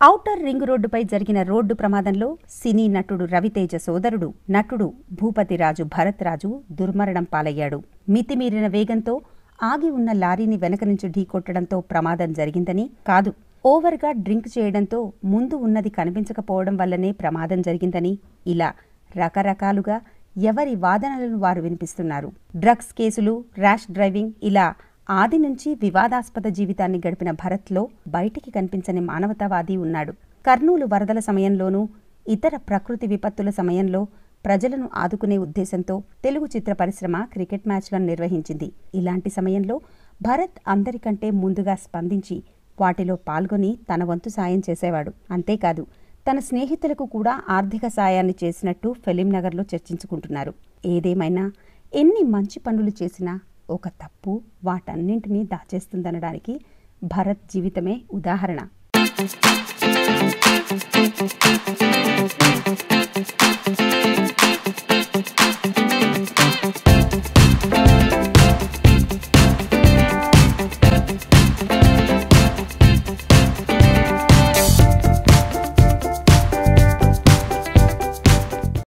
outer ring రోడ్డుపై జరిగిన road ప్రమాదంలో సినీ నటుడు రవితేజ సోదరుడు నటుడు భూపతిరాజు భరత్ రాజు దుర్మరణం పాలయ్యాడు మితిమీరిన వేగంతో ఆగి ఉన్న లారీని వెనక నుంచి ఢీకొట్టడంతో ప్రమాదం జరిగిందని కాదు ఓవర్గా డ్రింక్ చేయడంతో ముందు ఉన్నది కనిపించకపోవడం వల్లనే ప్రమాదం జరిగిందని ఇలా రకరకాలుగా ఎవరి వాదనలను వారు వినిపిస్తున్నారు డ్రగ్స్ కేసులు ర్యాష్ డ్రైవింగ్ ఇలా ఆది నుంచి వివాదాస్పద జీవితాన్ని గడిపిన భరత్లో బయటికి కనిపించని మానవతావాది ఉన్నాడు కర్నూలు వరదల సమయంలోనూ ఇతర ప్రకృతి విపత్తుల సమయంలో ప్రజలను ఆదుకునే ఉద్దేశంతో తెలుగు చిత్ర పరిశ్రమ క్రికెట్ మ్యాచ్లను నిర్వహించింది ఇలాంటి సమయంలో భరత్ అందరికంటే ముందుగా స్పందించి వాటిలో పాల్గొని తన వంతు సాయం చేసేవాడు అంతేకాదు తన స్నేహితులకు కూడా ఆర్థిక సాయాన్ని చేసినట్టు ఫిలింనగర్లో చర్చించుకుంటున్నారు ఏదేమైనా ఎన్ని మంచి పనులు చేసినా ఒక తప్పు వాటన్నింటినీ దాచేస్తుందనడానికి భరత్ జీవితమే ఉదాహరణ